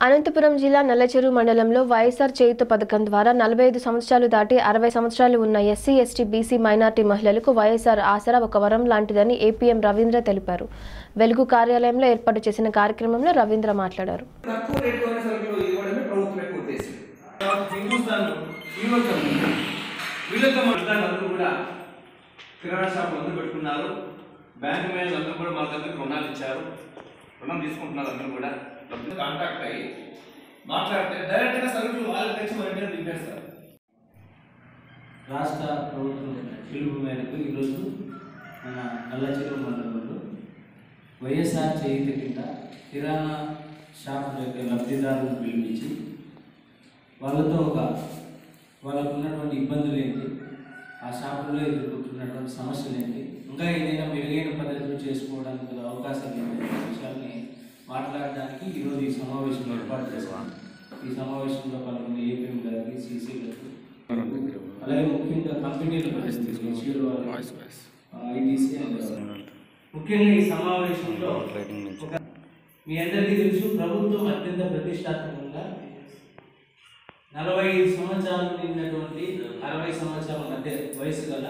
అనంతపురం జిల్లా నల్లచెరు మండలంలో వైఎస్ఆర్ చేయుత పథకం ద్వారా నలభై ఐదు సంవత్సరాలు దాటి అరవై సంవత్సరాలు ఉన్న ఎస్సీ ఎస్టీ బీసీ మైనార్టీ మహిళలకు వైఎస్ఆర్ ఆసరా ఒక వరం లాంటిదని ఏపీఎం రవీంద్ర తెలిపారు వెలుగు కార్యాలయంలో ఏర్పాటు చేసిన కార్యక్రమంలో రవీంద్ర మాట్లాడారు తక్కువ రేటులోనే సరుకులు ఇవ్వడమే ప్రభుత్వం యొక్క ఉద్దేశం హిందుస్థాన్ వీళ్ళకం వీళ్ళకం అంటే అందరూ కూడా కిరాణా షాప్ అందరూ పెట్టుకున్నారు బ్యాంక్ మేనేజర్ అందరూ కూడా మా దగ్గర రుణాలు ఇచ్చారు రుణం తీసుకుంటున్నారు అందరూ కూడా డబ్బులు కాంటాక్ట్ అయ్యి మాట్లాడితే డైరెక్ట్గా సరుకులు వాళ్ళకి తెచ్చి మన ఇంటికి దింపేస్తారు రాష్ట్ర ప్రభుత్వం పిలుపు మేరకు ఈరోజు మన నల్లచెరువు మండలంలో వైఎస్ఆర్ చేయుత కింద కిరాణా షాప్ యొక్క లబ్ధిదారులను పిలిపించి వాళ్ళతో ఒక వాళ్ళకు ఉన్నటువంటి ఇబ్బందులు ఏంటి ఆ షాపుల్లో ఎదుర్కొంటున్నటువంటి సమస్యలు ఏంటి ఇంకా ఏదైనా మెరుగైన పద్ధతులు చేసుకోవడానికి గల అవకాశాలు ఏంటి అనే విషయాల్ని మాట్లాడడానికి ఈరోజు ఈ సమావేశం ఏర్పాటు చేశాం ఈ సమావేశంలో పాల్గొన్న ఏపీఎం గారికి సీసీలకు అలాగే ముఖ్యంగా కంపెనీలు ఐటీసీ ముఖ్యంగా ఈ సమావేశంలో ఒక మీ అందరికీ తెలుసు ప్రభుత్వం అత్యంత ప్రతిష్టాత్మకంగా నలభై ఐదు సంవత్సరాలు నిన్నటువంటి అరవై సంవత్సరాల మధ్య వయసు గల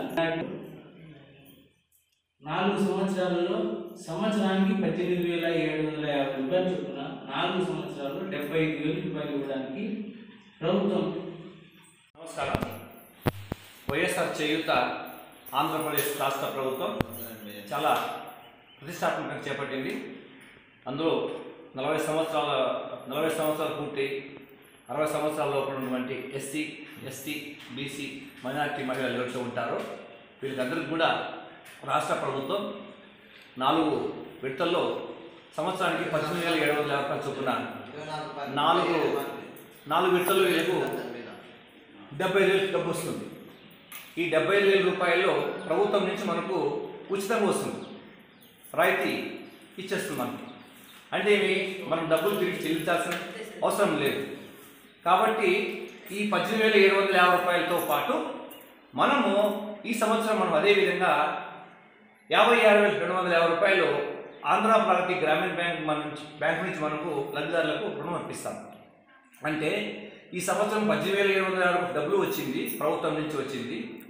నాలుగు సంవత్సరాలలో సంవత్సరానికి పద్దెనిమిది వేల ఏడు వందల యాభై రూపాయలు చొప్పున నాలుగు సంవత్సరాలు డెబ్బై ఐదు వేల రూపాయలు ఇవ్వడానికి ప్రభుత్వం నమస్కారం వైఎస్ఆర్ చేయూత ఆంధ్రప్రదేశ్ రాష్ట్ర ప్రభుత్వం చాలా ప్రతిష్టాత్మకంగా చేపట్టింది అందులో నలభై సంవత్సరాల నలభై సంవత్సరాలు పూర్తి అరవై సంవత్సరాల లోపల ఉన్నటువంటి ఎస్సీ ఎస్టీ బీసీ మైనారిటీ మహిళలు ఎవరైతే ఉంటారో వీళ్ళకందరికీ కూడా రాష్ట్ర ప్రభుత్వం నాలుగు విడతల్లో సంవత్సరానికి పద్దెనిమిది వేల ఏడు వందల యాభై రూపాయలు చొప్పున నాలుగు నాలుగు విడతల్లో వీళ్ళకు డెబ్బై వేలు డబ్బు వస్తుంది ఈ డెబ్బై వేల రూపాయల్లో ప్రభుత్వం నుంచి మనకు ఉచితంగా వస్తుంది రాయితీ ఇచ్చేస్తుంది మనకి అంటే ఏమి మనం డబ్బులు తిరిగి చెల్లించాల్సిన అవసరం లేదు కాబట్టి ఈ పద్దెనిమిది వేల ఏడు వందల యాభై రూపాయలతో పాటు మనము ఈ సంవత్సరం మనం అదే విధంగా యాభై ఆరు వేల రెండు వందల యాభై రూపాయలు ఆంధ్ర ప్రగతి గ్రామీణ బ్యాంక్ మన నుంచి బ్యాంక్ నుంచి మనకు లబ్ధిదారులకు రుణం అర్పిస్తాం అంటే ఈ సంవత్సరం పద్దెనిమిది వేల ఏడు వందల యాభై డబ్బులు వచ్చింది ప్రభుత్వం నుంచి వచ్చింది